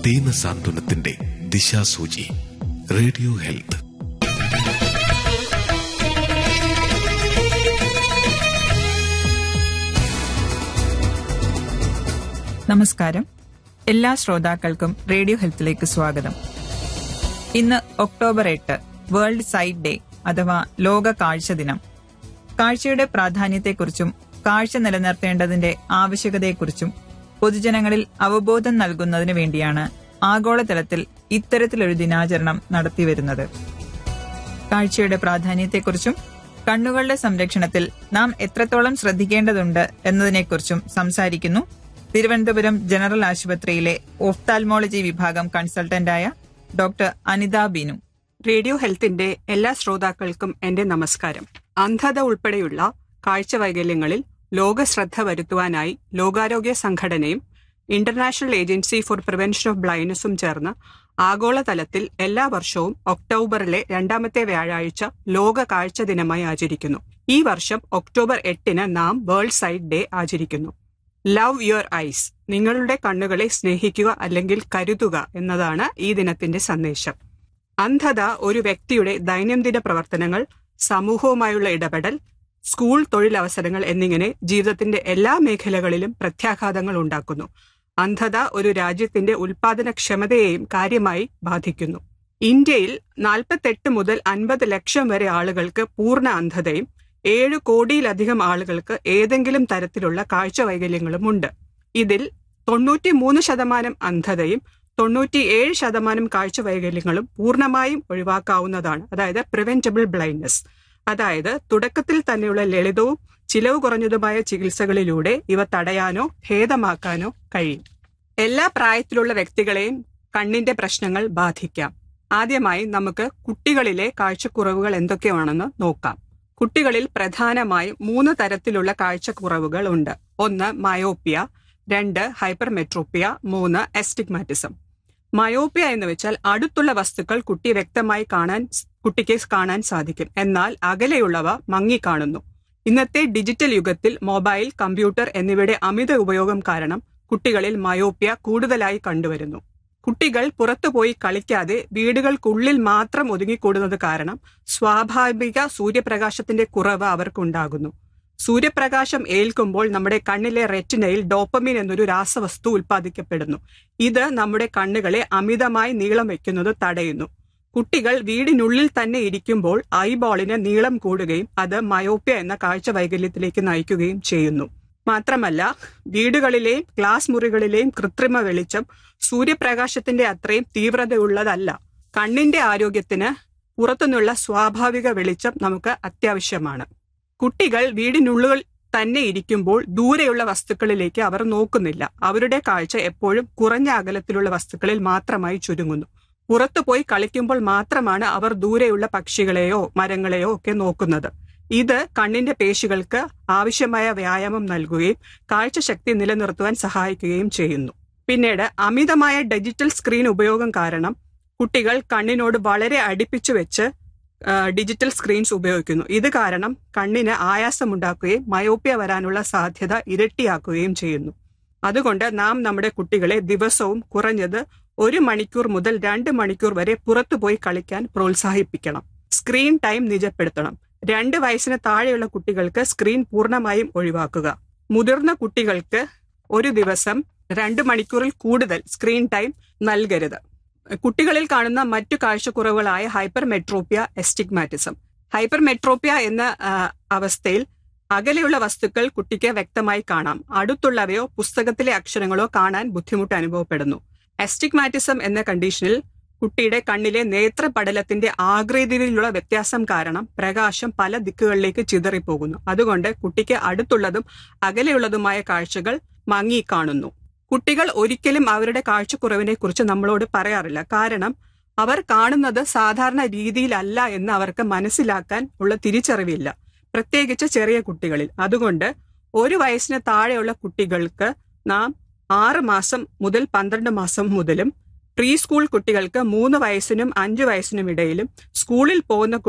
ദീനസാന്ത്വനത്തിന്റെ ദിശാസൂചി radio health നമസ്കാരം എല്ലാ ശ്രോതാക്കൾക്കും റേഡിയോ ഹെൽത്തിലേക്ക് സ്വാഗതം ഇന്ന് ഒക്ടോബർ എട്ട് വേൾഡ് സൈറ്റ് ഡേ അഥവാ ലോക കാഴ്ച ദിനം കാഴ്ചയുടെ പ്രാധാന്യത്തെക്കുറിച്ചും കാഴ്ച നിലനിർത്തേണ്ടതിന്റെ ആവശ്യകതയെക്കുറിച്ചും പൊതുജനങ്ങളിൽ അവബോധം നൽകുന്നതിനു വേണ്ടിയാണ് ആഗോളതലത്തിൽ ഇത്തരത്തിലൊരു ദിനാചരണം നടത്തിവരുന്നത് കാഴ്ചയുടെ പ്രാധാന്യത്തെക്കുറിച്ചും കണ്ണുകളുടെ സംരക്ഷണത്തിൽ നാം എത്രത്തോളം ശ്രദ്ധിക്കേണ്ടതുണ്ട് എന്നതിനെക്കുറിച്ചും സംസാരിക്കുന്നു തിരുവനന്തപുരം ജനറൽ ആശുപത്രിയിലെ ഓഫ്താൽമോളജി വിഭാഗം കൺസൾട്ടന്റായ ഡോക്ടർ അനിത ബിനു റേഡിയോ ഹെൽത്തിന്റെ എല്ലാ ശ്രോതാക്കൾക്കും എന്റെ നമസ്കാരം അന്ധത ഉൾപ്പെടെയുള്ള കാഴ്ച വൈകല്യങ്ങളിൽ ലോക ശ്രദ്ധ വരുത്തുവാനായി ലോകാരോഗ്യ സംഘടനയും international agency for prevention of ബ്ലൈൻഡ്നസും ചേർന്ന് ആഗോളതലത്തിൽ എല്ലാ വർഷവും ഒക്ടോബറിലെ രണ്ടാമത്തെ വ്യാഴാഴ്ച ലോക കാഴ്ച ദിനമായി ആചരിക്കുന്നു ഈ വർഷം ഒക്ടോബർ എട്ടിന് നാം വേൾഡ് സൈറ്റ് ഡേ ആചരിക്കുന്നു ലവ് യുവർ ഐസ് നിങ്ങളുടെ കണ്ണുകളെ സ്നേഹിക്കുക അല്ലെങ്കിൽ കരുതുക എന്നതാണ് ഈ ദിനത്തിന്റെ സന്ദേശം അന്ധത ഒരു വ്യക്തിയുടെ ദൈനംദിന പ്രവർത്തനങ്ങൾ സമൂഹവുമായുള്ള ഇടപെടൽ സ്കൂൾ തൊഴിലവസരങ്ങൾ എന്നിങ്ങനെ ജീവിതത്തിന്റെ എല്ലാ മേഖലകളിലും പ്രത്യാഘാതങ്ങൾ ഉണ്ടാക്കുന്നു അന്ധത ഒരു രാജ്യത്തിന്റെ ഉൽപാദനക്ഷമതയെയും കാര്യമായി ബാധിക്കുന്നു ഇന്ത്യയിൽ നാൽപ്പത്തെട്ട് മുതൽ അൻപത് ലക്ഷം വരെ ആളുകൾക്ക് പൂർണ്ണ അന്ധതയും ഏഴ് കോടിയിലധികം ആളുകൾക്ക് ഏതെങ്കിലും തരത്തിലുള്ള കാഴ്ച വൈകല്യങ്ങളും ഉണ്ട് ഇതിൽ തൊണ്ണൂറ്റിമൂന്ന് ശതമാനം അന്ധതയും തൊണ്ണൂറ്റിയേഴ് ശതമാനം കാഴ്ച വൈകല്യങ്ങളും പൂർണ്ണമായും ഒഴിവാക്കാവുന്നതാണ് അതായത് പ്രിവെന്റബിൾ ബ്ലൈൻഡ്നസ് അതായത് തുടക്കത്തിൽ തന്നെയുള്ള ലളിതവും ചിലവ് കുറഞ്ഞതുമായ ചികിത്സകളിലൂടെ ഇവ തടയാനോ ഭേദമാക്കാനോ കഴിയും എല്ലാ പ്രായത്തിലുള്ള വ്യക്തികളെയും കണ്ണിന്റെ പ്രശ്നങ്ങൾ ബാധിക്കാം ആദ്യമായി നമുക്ക് കുട്ടികളിലെ കാഴ്ചക്കുറവുകൾ എന്തൊക്കെയാണെന്ന് നോക്കാം കുട്ടികളിൽ പ്രധാനമായും മൂന്ന് തരത്തിലുള്ള കാഴ്ചക്കുറവുകൾ ഉണ്ട് ഒന്ന് മയോപ്പിയ രണ്ട് ഹൈപ്പർമെട്രോപ്പിയ മൂന്ന് എസ്റ്റിഗ്മാറ്റിസം മയോപ്പിയ എന്ന് വെച്ചാൽ അടുത്തുള്ള വസ്തുക്കൾ കുട്ടി വ്യക്തമായി കാണാൻ കുട്ടിക്ക് കാണാൻ സാധിക്കും എന്നാൽ അകലെയുള്ളവ മങ്ങിക്കാണുന്നു ഇന്നത്തെ ഡിജിറ്റൽ യുഗത്തിൽ മൊബൈൽ കമ്പ്യൂട്ടർ എന്നിവയുടെ അമിത ഉപയോഗം കാരണം കുട്ടികളിൽ മയോപ്പിയ കൂടുതലായി കണ്ടുവരുന്നു കുട്ടികൾ പുറത്തുപോയി കളിക്കാതെ വീടുകൾക്കുള്ളിൽ മാത്രം ഒതുങ്ങിക്കൂടുന്നത് കാരണം സ്വാഭാവിക സൂര്യപ്രകാശത്തിന്റെ കുറവ് അവർക്കുണ്ടാകുന്നു സൂര്യപ്രകാശം ഏൽക്കുമ്പോൾ നമ്മുടെ കണ്ണിലെ റെറ്റിനയിൽ ഡോപ്പമിൻ എന്നൊരു രാസവസ്തു ഉൽപ്പാദിക്കപ്പെടുന്നു ഇത് നമ്മുടെ കണ്ണുകളെ അമിതമായി നീളം വയ്ക്കുന്നത് തടയുന്നു കുട്ടികൾ വീടിനുള്ളിൽ തന്നെ ഇരിക്കുമ്പോൾ ഐബോളിന് നീളം കൂടുകയും അത് മയോപ്യ എന്ന കാഴ്ച വൈകല്യത്തിലേക്ക് നയിക്കുകയും ചെയ്യുന്നു മാത്രമല്ല വീടുകളിലെയും ക്ലാസ് മുറികളിലെയും കൃത്രിമ വെളിച്ചം സൂര്യപ്രകാശത്തിന്റെ അത്രയും തീവ്രതയുള്ളതല്ല കണ്ണിന്റെ ആരോഗ്യത്തിന് പുറത്തുനിന്നുള്ള സ്വാഭാവിക വെളിച്ചം നമുക്ക് അത്യാവശ്യമാണ് കുട്ടികൾ വീടിനുള്ളിൽ തന്നെ ഇരിക്കുമ്പോൾ ദൂരെയുള്ള വസ്തുക്കളിലേക്ക് അവർ നോക്കുന്നില്ല അവരുടെ കാഴ്ച എപ്പോഴും കുറഞ്ഞ അകലത്തിലുള്ള വസ്തുക്കളിൽ മാത്രമായി ചുരുങ്ങുന്നു പുറത്തു പോയി കളിക്കുമ്പോൾ മാത്രമാണ് അവർ ദൂരെയുള്ള പക്ഷികളെയോ മരങ്ങളെയോ ഒക്കെ നോക്കുന്നത് ഇത് കണ്ണിന്റെ പേശികൾക്ക് ആവശ്യമായ വ്യായാമം നൽകുകയും കാഴ്ചശക്തി നിലനിർത്തുവാൻ സഹായിക്കുകയും ചെയ്യുന്നു പിന്നീട് അമിതമായ ഡിജിറ്റൽ സ്ക്രീൻ ഉപയോഗം കാരണം കുട്ടികൾ കണ്ണിനോട് വളരെ അടുപ്പിച്ചു വെച്ച് ഡിജിറ്റൽ സ്ക്രീൻസ് ഉപയോഗിക്കുന്നു ഇത് കാരണം കണ്ണിന് ആയാസമുണ്ടാക്കുകയും മയോപ്യ വരാനുള്ള സാധ്യത ഇരട്ടിയാക്കുകയും ചെയ്യുന്നു അതുകൊണ്ട് നാം നമ്മുടെ കുട്ടികളെ ദിവസവും കുറഞ്ഞത് ഒരു മണിക്കൂർ മുതൽ രണ്ട് മണിക്കൂർ വരെ പുറത്തുപോയി കളിക്കാൻ പ്രോത്സാഹിപ്പിക്കണം സ്ക്രീൻ ടൈം നിജപ്പെടുത്തണം രണ്ട് വയസ്സിന് താഴെയുള്ള കുട്ടികൾക്ക് സ്ക്രീൻ പൂർണ്ണമായും ഒഴിവാക്കുക മുതിർന്ന കുട്ടികൾക്ക് ഒരു ദിവസം രണ്ട് മണിക്കൂറിൽ കൂടുതൽ സ്ക്രീൻ ടൈം നൽകരുത് കുട്ടികളിൽ കാണുന്ന മറ്റു കാഴ്ചക്കുറവുകളായ hypermetropia astigmatism hypermetropia എന്ന അവസ്ഥയിൽ അകലെയുള്ള വസ്തുക്കൾ കുട്ടിക്ക് വ്യക്തമായി കാണാം അടുത്തുള്ളവയോ പുസ്തകത്തിലെ അക്ഷരങ്ങളോ കാണാൻ ബുദ്ധിമുട്ട് അനുഭവപ്പെടുന്നു എസ്റ്റിഗ്മാറ്റിസം എന്ന കണ്ടീഷനിൽ കുട്ടിയുടെ കണ്ണിലെ നേത്രപടലത്തിന്റെ ആകൃതിയിലുള്ള വ്യത്യാസം കാരണം പ്രകാശം പല ദിക്കുകളിലേക്ക് ചിതറിപ്പോകുന്നു അതുകൊണ്ട് കുട്ടിക്ക് അടുത്തുള്ളതും അകലെയുള്ളതുമായ കാഴ്ചകൾ മങ്ങി കാണുന്നു കുട്ടികൾ ഒരിക്കലും അവരുടെ കാഴ്ചക്കുറവിനെ കുറിച്ച് നമ്മളോട് പറയാറില്ല കാരണം അവർ കാണുന്നത് സാധാരണ രീതിയിലല്ല എന്ന് അവർക്ക് മനസ്സിലാക്കാൻ ഉള്ള തിരിച്ചറിവില്ല പ്രത്യേകിച്ച് ചെറിയ കുട്ടികളിൽ അതുകൊണ്ട് ഒരു വയസ്സിന് താഴെയുള്ള കുട്ടികൾക്ക് നാം ആറ് മാസം മുതൽ പന്ത്രണ്ട് മാസം മുതലും പ്രീ സ്കൂൾ കുട്ടികൾക്ക് മൂന്ന് വയസ്സിനും അഞ്ചു വയസ്സിനും ഇടയിലും സ്കൂളിൽ പോകുന്ന